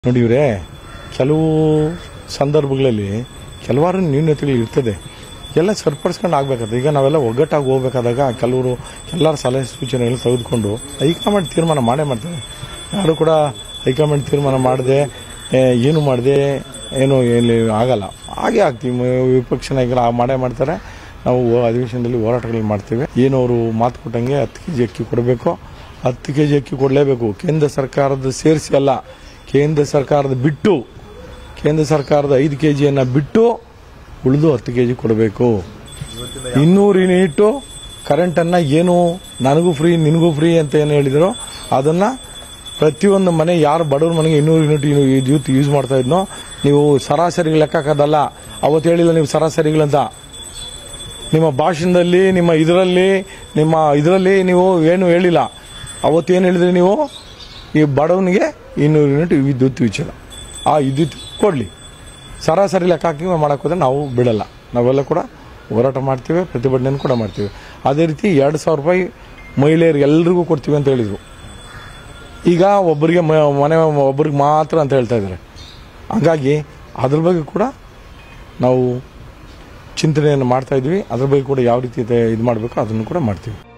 ನೋಡಿ ಇವ್ರೆ ಕೆಲವು ಸಂದರ್ಭಗಳಲ್ಲಿ ಕೆಲವಾರು ನ್ಯೂನತೆಗಳು ಇರ್ತದೆ ಎಲ್ಲ ಸರಿಪಡಿಸ್ಕೊಂಡು ಆಗ್ಬೇಕಾದ್ರೆ ಈಗ ನಾವೆಲ್ಲ ಒಗ್ಗಟ್ಟಾಗಿ ಹೋಗ್ಬೇಕಾದಾಗ ಕೆಲವರು ಎಲ್ಲರ ಸಲಹೆ ಸೂಚನೆಗಳು ತೆಗೆದುಕೊಂಡು ಹೈಕಮಾಂಡ್ ತೀರ್ಮಾನ ಮಾಡೇ ಮಾಡ್ತಾರೆ ಯಾರು ಕೂಡ ಹೈಕಮಾಂಡ್ ತೀರ್ಮಾನ ಮಾಡದೆ ಏನು ಮಾಡದೆ ಏನು ಇಲ್ಲಿ ಆಗಲ್ಲ ಹಾಗೆ ಆಗ್ತೀವಿ ಮ- ವಿಪಕ್ಷ ನಾಯಕರು ಆ ಮಾಡೇ ಮಾಡ್ತಾರೆ ನಾವು ಹೋ- ಅಧಿವೇಶನದಲ್ಲಿ ಹೋರಾಟಗಳು ಮಾಡ್ತೇವೆ ಏನು ಅವರು ಮಾತು ಕೊಟ್ಟಂಗೆ ಹತ್ತು ಕೆ ಜಿ ಅಕ್ಕಿ ಕೊಡಬೇಕು ಹತ್ತು ಕೆ ಜಿ ಅಕ್ಕಿ ಕೊಡಲೇಬೇಕು ಕೇಂದ್ರ ಸರ್ಕಾರದ ಸೇರಿಸಿ ಅಲ್ಲ ಕೇಂದ್ರ ಸರ್ಕಾರದ ಬಿಟ್ಟು ಕೇಂದ್ರ ಸರ್ಕಾರದ ಐದು ಕೆ ಜಿಯನ್ನು ಬಿಟ್ಟು ಉಳಿದು ಹತ್ತು ಕೆ ಜಿ ಕೊಡಬೇಕು ಇನ್ನೂರು ಯೂನಿಟ್ ಕರೆಂಟನ್ನು ಏನು ನನಗೂ ಫ್ರೀ ನಿನಗೂ ಫ್ರೀ ಅಂತ ಏನು ಹೇಳಿದ್ರು ಅದನ್ನು ಪ್ರತಿಯೊಂದು ಮನೆ ಯಾರು ಬಡವ್ರ ಮನೆಗೆ ಇನ್ನೂರು ಯೂನಿಟ್ ವಿದ್ಯುತ್ ಯೂಸ್ ಮಾಡ್ತಾ ಇದ್ನೋ ನೀವು ಸರಾಸರಿ ಲೆಕ್ಕಕ್ಕಾಗಲ್ಲ ಅವತ್ತು ಹೇಳಿಲ್ಲ ನೀವು ಸರಾಸರಿಗಳಂತ ನಿಮ್ಮ ಭಾಷಣದಲ್ಲಿ ನಿಮ್ಮ ಇದರಲ್ಲಿ ನಿಮ್ಮ ಇದರಲ್ಲಿ ನೀವು ಏನು ಹೇಳಿಲ್ಲ ಅವತ್ತೇನು ಹೇಳಿದ್ರಿ ನೀವು ಈ ಬಡವನಿಗೆ ಇನ್ನೂರು ಯೂನಿಟ್ ವಿದ್ಯುತ್ ವಿಚಾರ ಆ ವಿದ್ಯುತ್ ಕೊಡಲಿ ಸರಾಸರಿ ಲೆಕ್ಕ ಹಾಕಿ ಮಾಡಕ್ಕೆ ಹೋದ್ರೆ ನಾವು ಬಿಡಲ್ಲ ನಾವೆಲ್ಲ ಕೂಡ ಹೋರಾಟ ಮಾಡ್ತೀವಿ ಪ್ರತಿಭಟನೆ ಕೂಡ ಮಾಡ್ತೀವಿ ಅದೇ ರೀತಿ ಎರಡು ಸಾವಿರ ರೂಪಾಯಿ ಮಹಿಳೆಯರಿಗೆ ಎಲ್ರಿಗೂ ಕೊಡ್ತೀವಿ ಅಂತ ಹೇಳಿದರು ಈಗ ಒಬ್ಬರಿಗೆ ಮ- ಮನೆ ಒಬ್ಬರಿಗೆ ಮಾತ್ರ ಅಂತ ಹೇಳ್ತಾ ಇದ್ದಾರೆ ಹಾಗಾಗಿ ಅದ್ರ ಬಗ್ಗೆ ಕೂಡ ನಾವು ಚಿಂತನೆಯನ್ನು ಮಾಡ್ತಾ ಇದ್ವಿ ಅದ್ರ ಬಗ್ಗೆ ಕೂಡ ಯಾವ ರೀತಿ ಇದು ಮಾಡಬೇಕು ಅದನ್ನು ಕೂಡ ಮಾಡ್ತೀವಿ